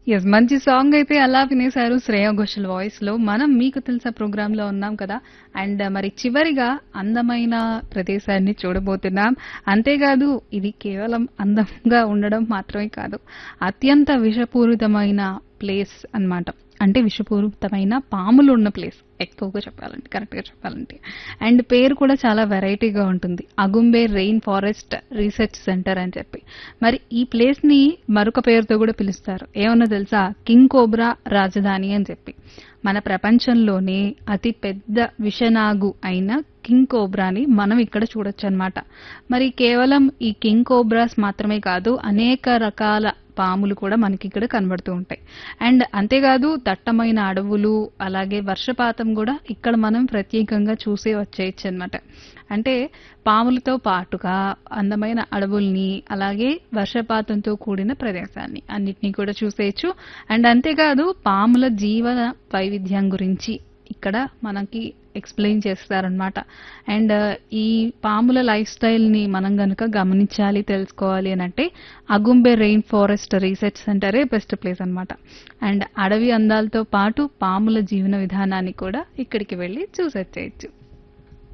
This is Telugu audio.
ఎస్ మంచి సాంగ్ అయితే అలా వినేశారు శ్రేయా ఘోషల్ వాయిస్ లో మనం మీకు తెలుసా ప్రోగ్రామ్ లో ఉన్నాం కదా అండ్ మరి చివరిగా అందమైన ప్రదేశాన్ని చూడబోతున్నాం అంతేకాదు ఇది కేవలం అందంగా ఉండడం మాత్రమే కాదు అత్యంత విషపూరితమైన ప్లేస్ అన్నమాట అంటే విషపూరితమైన పాములు ఉన్న ప్లేస్ ఎక్కువగా చెప్పాలంటే కరెక్ట్గా చెప్పాలంటే అండ్ పేరు కూడా చాలా వెరైటీగా ఉంటుంది Agumbe rain forest research centre అని చెప్పి మరి ఈ ప్లేస్ ని మరొక పేరుతో కూడా పిలుస్తారు ఏమన్నా తెలుసా కింగ్ కోబ్రా రాజధాని అని చెప్పి మన ప్రపంచంలోనే అతి పెద్ద విషనాగు అయిన కింగ్ కోబ్రాని మనం ఇక్కడ చూడొచ్చు అనమాట మరి కేవలం ఈ కింగ్ కోబ్రాస్ మాత్రమే కాదు అనేక రకాల పాములు కూడా మనకి ఇక్కడ కనబడుతూ ఉంటాయి అండ్ అంతేకాదు దట్టమైన అడవులు అలాగే వర్షపాతం కూడా ఇక్కడ మనం ప్రత్యేకంగా చూసే వచ్చేయచ్చు అనమాట అంటే పాములతో పాటుగా అందమైన అడవుల్ని అలాగే వర్షపాతంతో కూడిన ప్రదేశాన్ని అన్నిటినీ కూడా చూసేయచ్చు అండ్ అంతేకాదు పాముల జీవన వైవిధ్యం గురించి ఇక్కడ మనకి ఎక్స్ప్లెయిన్ చేస్తారనమాట అండ్ ఈ పాముల లైఫ్ స్టైల్ ని మనం గనుక గమనించాలి తెలుసుకోవాలి అని అంటే అగుంబే రెయిన్ ఫారెస్ట్ రీసెర్చ్ సెంటరే బెస్ట్ ప్లేస్ అన్నమాట అండ్ అడవి అందాలతో పాటు పాముల జీవన విధానాన్ని కూడా ఇక్కడికి వెళ్ళి చూసొచ్చేయచ్చు